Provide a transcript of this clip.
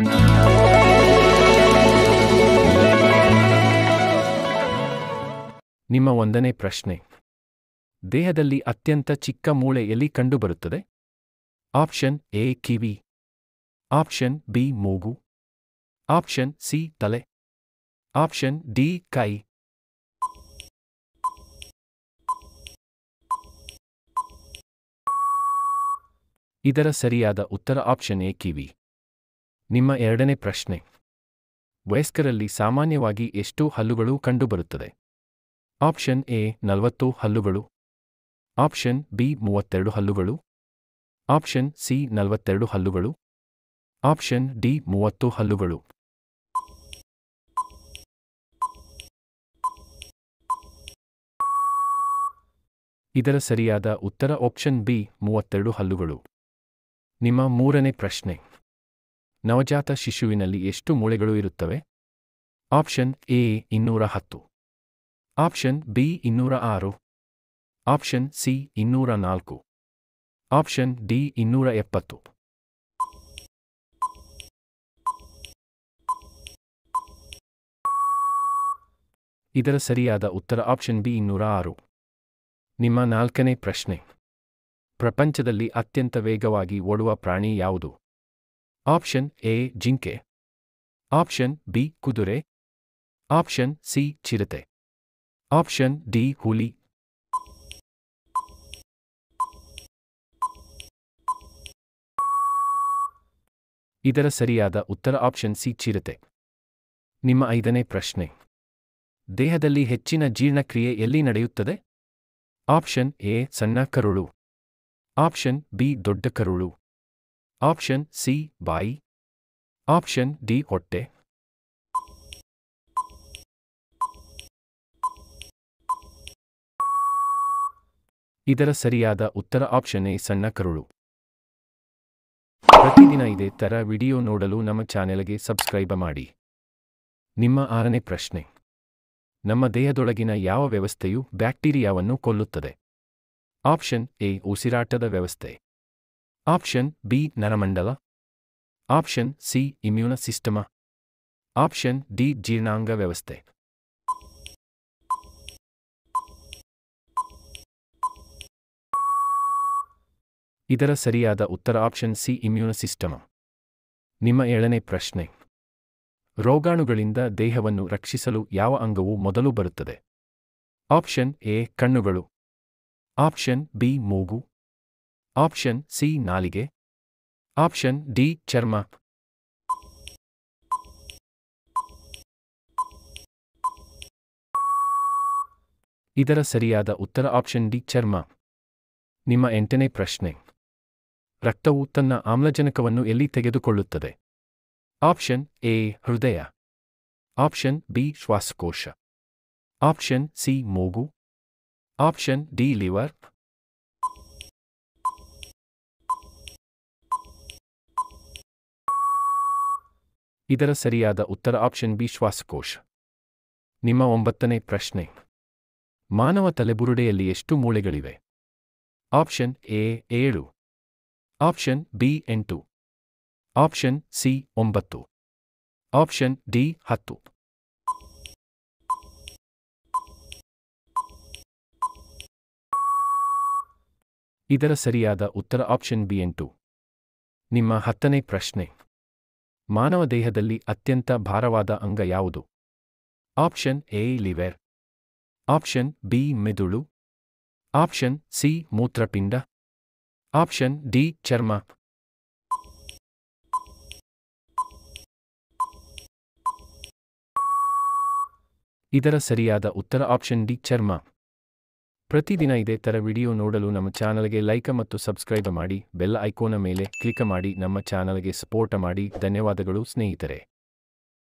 ನಿಮ್ಮ ಒಂದನೇ ಪ್ರಶ್ನೆ ದೇಹದಲ್ಲಿ ಅತ್ಯಂತ ಚಿಕ್ಕ ಮೂಳೆ ಎಲ್ಲಿ ಕಂಡುಬರುತ್ತದೆ ಆಪ್ಷನ್ ಎ ಕಿವಿ ಆಪ್ಷನ್ ಬಿ ಮೂಗು ಆಪ್ಷನ್ ಸಿ ತಲೆ ಆಪ್ಷನ್ ಡಿ ಕೈ ಇದರ ಸರಿಯಾದ ಉತ್ತರ ಆಪ್ಷನ್ ಎ ಕಿವಿ ನಿಮ್ಮ ಎರಡನೇ ಪ್ರಶ್ನೆ ವಯಸ್ಕರಲ್ಲಿ ಸಾಮಾನ್ಯವಾಗಿ ಎಷ್ಟು ಹಲ್ಲುಗಳು ಕಂಡುಬರುತ್ತದೆ ಆಪ್ಷನ್ ಎ ನಲವತ್ತು ಹಲ್ಲುಗಳು ಆಪ್ಷನ್ ಬಿ ಮೂವತ್ತೆರಡು ಹಲ್ಲುಗಳು ಆಪ್ಷನ್ ಸಿ ನಲವತ್ತೆರಡು ಹಲ್ಲುಗಳು ಆಪ್ಷನ್ ಡಿ ಮೂವತ್ತು ಹಲ್ಲುಗಳು ಇದರ ಸರಿಯಾದ ಉತ್ತರ ಆಪ್ಷನ್ ಬಿ ಮೂವತ್ತೆರಡು ಹಲ್ಲುಗಳು ನಿಮ್ಮ ಮೂರನೇ ಪ್ರಶ್ನೆ ನವಜಾತ ಶಿಶುವಿನಲ್ಲಿ ಎಷ್ಟು ಮೂಳೆಗಳು ಇರುತ್ತವೆ ಆಪ್ಷನ್ ಎ ಇನ್ನೂರ ಹತ್ತು ಆಪ್ಷನ್ ಬಿ ಇನ್ನೂರ ಆರು ಆಪ್ಷನ್ ಸಿ ಇನ್ನೂರ ನಾಲ್ಕು ಆಪ್ಷನ್ ಡಿ ಇನ್ನೂರ ಎಪ್ಪತ್ತು ಇದರ ಸರಿಯಾದ ಉತ್ತರ ಆಪ್ಷನ್ ಬಿ ಇನ್ನೂರ ಆರು ನಿಮ್ಮ ನಾಲ್ಕನೇ ಪ್ರಶ್ನೆ ಪ್ರಪಂಚದಲ್ಲಿ ಅತ್ಯಂತ ವೇಗವಾಗಿ ಓಡುವ ಪ್ರಾಣಿ ಯಾವುದು ಆಪ್ಷನ್ ಎ ಜಿಂಕೆ ಆಪ್ಷನ್ ಬಿ ಕುದುರೆ ಆಪ್ಷನ್ ಸಿ ಚಿರತೆ ಆಪ್ಷನ್ ಡಿ ಹುಲಿ ಇದರ ಸರಿಯಾದ ಉತ್ತರ ಆಪ್ಷನ್ ಸಿ ಚಿರತೆ ನಿಮ್ಮ ಐದನೇ ಪ್ರಶ್ನೆ ದೇಹದಲ್ಲಿ ಹೆಚ್ಚಿನ ಜೀರ್ಣಕ್ರಿಯೆ ಎಲ್ಲಿ ನಡೆಯುತ್ತದೆ ಆಪ್ಷನ್ ಎ ಸಣ್ಣ ಕರುಳು ಆಪ್ಷನ್ ಬಿ ದೊಡ್ಡ ಕರುಳು ಆಪ್ಷನ್ ಸಿ ಬಾಯಿ ಆಪ್ಷನ್ ಡಿ ಹೊಟ್ಟೆ ಇದರ ಸರಿಯಾದ ಉತ್ತರ ಆಪ್ಷನ್ ಎ ಸಣ್ಣ ಕರುಳು ಪ್ರತಿದಿನ ಇದೇ ತರ ವಿಡಿಯೋ ನೋಡಲು ನಮ್ಮ ಚಾನೆಲ್ಗೆ ಸಬ್ಸ್ಕ್ರೈಬ್ ಮಾಡಿ ನಿಮ್ಮ ಆರನೇ ಪ್ರಶ್ನೆ ನಮ್ಮ ದೇಹದೊಳಗಿನ ಯಾವ ವ್ಯವಸ್ಥೆಯು ಬ್ಯಾಕ್ಟೀರಿಯಾವನ್ನು ಕೊಲ್ಲುತ್ತದೆ ಆಪ್ಷನ್ ಎ ಉಸಿರಾಟದ ವ್ಯವಸ್ಥೆ ಆಪ್ಷನ್ ಬಿ ನರಮಂಡಲ option C immune system option D ಜೀರ್ಣಾಂಗ ವ್ಯವಸ್ಥೆ ಇದರ ಸರಿಯಾದ ಉತ್ತರ ಆಪ್ಷನ್ ಸಿ ಇಮ್ಯೂನ ಸಿಸ್ಟಮ ನಿಮ್ಮ ಏಳನೇ ಪ್ರಶ್ನೆ ರೋಗಾಣುಗಳಿಂದ ದೇಹವನ್ನು ರಕ್ಷಿಸಲು ಯಾವ ಅಂಗವು ಮೊದಲು ಬರುತ್ತದೆ ಆಪ್ಷನ್ ಎ ಕಣ್ಣುಗಳು ಆಪ್ಷನ್ ಬಿ ಮೂಗು ಆಪ್ಷನ್ ಸಿ ನಾಲಿಗೆ ಆಪ್ಷನ್ ಡಿ ಚರ್ಮ ಇದರ ಸರಿಯಾದ ಉತ್ತರ ಆಪ್ಷನ್ ಡಿ ಚರ್ಮ ನಿಮ್ಮ ಎಂಟನೇ ಪ್ರಶ್ನೆ ರಕ್ತವು ತನ್ನ ಆಮ್ಲಜನಕವನ್ನು ಎಲ್ಲಿ ತೆಗೆದುಕೊಳ್ಳುತ್ತದೆ ಆಪ್ಷನ್ ಎ ಹೃದಯ ಆಪ್ಷನ್ ಬಿ ಶ್ವಾಸಕೋಶ ಆಪ್ಷನ್ ಸಿ ಮೂಗು ಆಪ್ಷನ್ ಡಿ ಲಿವರ್ ಇದರ ಸರಿಯಾದ ಉತ್ತರ ಆಪ್ಷನ್ ಬಿ ಶ್ವಾಸಕೋಶ ನಿಮ್ಮ ಒಂಬತ್ತನೇ ಪ್ರಶ್ನೆ ಮಾನವ ತಲೆಬುರುಡೆಯಲ್ಲಿ ಎಷ್ಟು ಮೂಳೆಗಳಿವೆ ಆಪ್ಷನ್ ಎ ಏಳು ಆಪ್ಷನ್ ಬಿ ಎಂಟು ಆಪ್ಷನ್ ಸಿ ಒಂಬತ್ತು ಆಪ್ಷನ್ ಡಿ ಹತ್ತು ಇದರ ಸರಿಯಾದ ಉತ್ತರ ಆಪ್ಷನ್ ಬಿ ಎಂಟು ನಿಮ್ಮ ಹತ್ತನೇ ಪ್ರಶ್ನೆ ಮಾನವ ದೇಹದಲ್ಲಿ ಅತ್ಯಂತ ಭಾರವಾದ ಅಂಗ ಯಾವುದು option A liver option B ಮೆದುಳು ಆಪ್ಷನ್ ಸಿ ಮೂತ್ರಪಿಂಡ ಆಪ್ಷನ್ ಡಿ ಚರ್ಮ ಇದರ ಸರಿಯಾದ ಉತ್ತರ ಆಪ್ಷನ್ ಡಿ ಚರ್ಮ ಪ್ರತಿದಿನ ಇದೇ ಥರ ವಿಡಿಯೋ ನೋಡಲು ನಮ್ಮ ಚಾನಲ್ಗೆ ಲೈಕ್ ಮತ್ತು ಸಬ್ಸ್ಕ್ರೈಬ್ ಮಾಡಿ ಬೆಲ್ ಐಕೋನ ಮೇಲೆ ಕ್ಲಿಕ್ ಮಾಡಿ ನಮ್ಮ ಚಾನಲ್ಗೆ ಸಪೋರ್ಟ್ ಮಾಡಿ ಧನ್ಯವಾದಗಳು ಸ್ನೇಹಿತರೆ